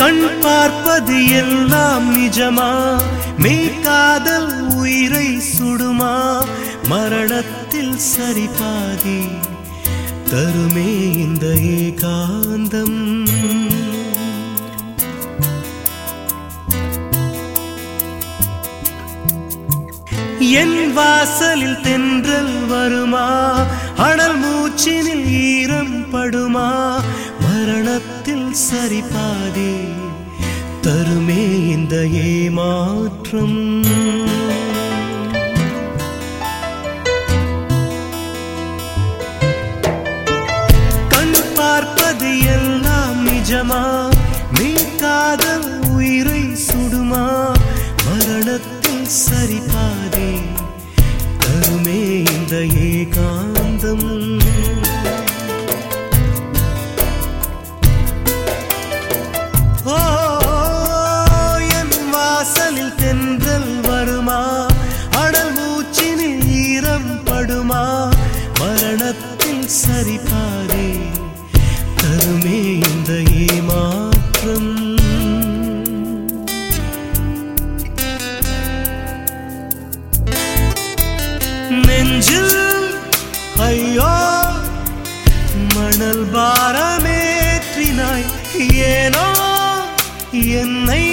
கண் பார்ப்பது எல்லாம் நிஜமா மெய் காதல் உயிரை சுடுமா மரணத்தில் சரிபாதி தருமே இந்த ஏகாந்தம் என் வாசலில் தென்றல் வருமா அனல் மூச்சினில் ஈரம் படுமா மரணத்தில் சரிபாதி தருமே இந்த ஏமாற்றம் கண் பார்ப்பது எல்லாம் நிஜமா மெய் காதல் உயிரை சுடுமா மரணத்தில் சரிபாதே தருமே இந்த ஏகாந்தம் ஓ என் வாசலில் தென்றல் வருமா அடல் மூச்சினில் ஈரம் படுமா மரணத்தில் சரிபாதே தருமே இந்த ஏமாற்றம் நெஞ்சில் ஐயோ மணல் பாரமேற்றினாய் ஏனோ என்னை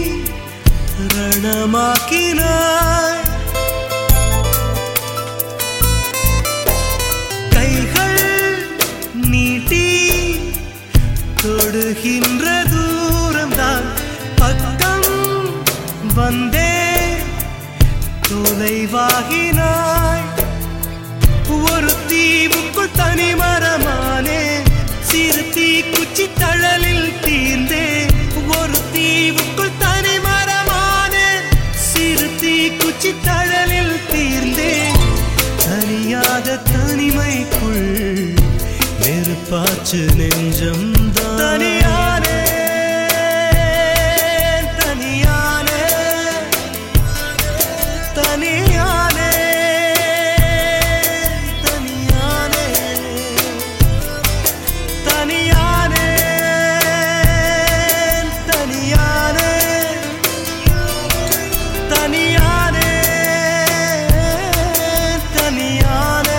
ரணமாக்கினாய் கைகள் நீட்டி தொடுகின்ற தூரம்தான் பக்கம் வந்தே தொலைவாகினாய் ஒரு தீவுக்குள் தனி மரமானே சிறு தீக்குச்சி தழலில் தீர்ந்தே ஒரு தீவுக்குள் தனி மரமானே சிறு தீக்குச்சி தழலில் தீர்ந்தே தனியாத தனிமைக்குள் நெருப்பாச்சு நெஞ்சம் தனியானே தனியானே தனியானே தனியானே தனியானே தனியானே தனியானே தனியானே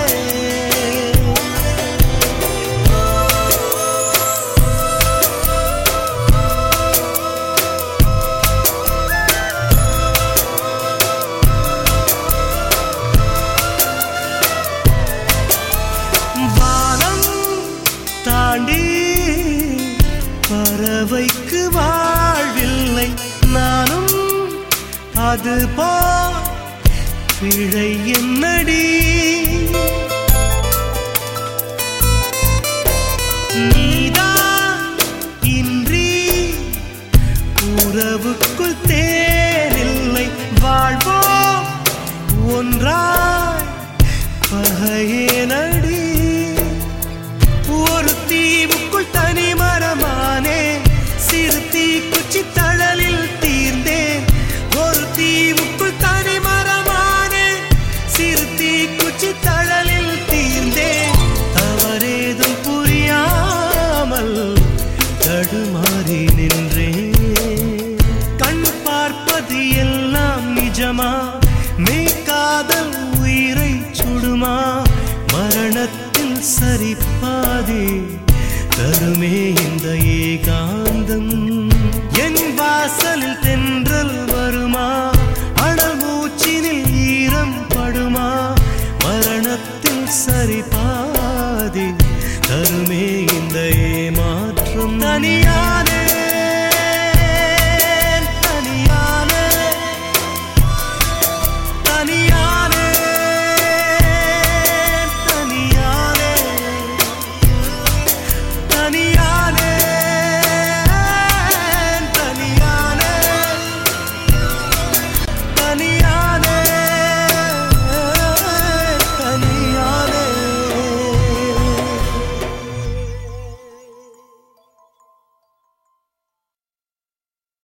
வானம் தாண்டி பறவைக்கு வாழ்வில்லை நானும் அது போ பிழை என்னடி நீதான் இன்றி உறவுக்குள் தேனில்லை வாழ்வோ ஒன்றாய் பகையேனடி ஒரு தீவுக்குள் தனி மரமானே சிறு தீக்குச்சி தழலில் தீர்ந்தேன் ஒரு தீவுக்குள் தனி மரமானே சிறு தீக்குச்சி தழலில் தீர்ந்தேன் தவறேதும் புரியாமல் தடுமாறி நின்றேன் கண் பார்ப்பது எல்லாம் நிஜமா மெய் காதல் உயிரை சுடுமா மரணத்தில் சரிப்பாதே தருமே இந்த ஏகாந்தம் என் வாசலில் தென்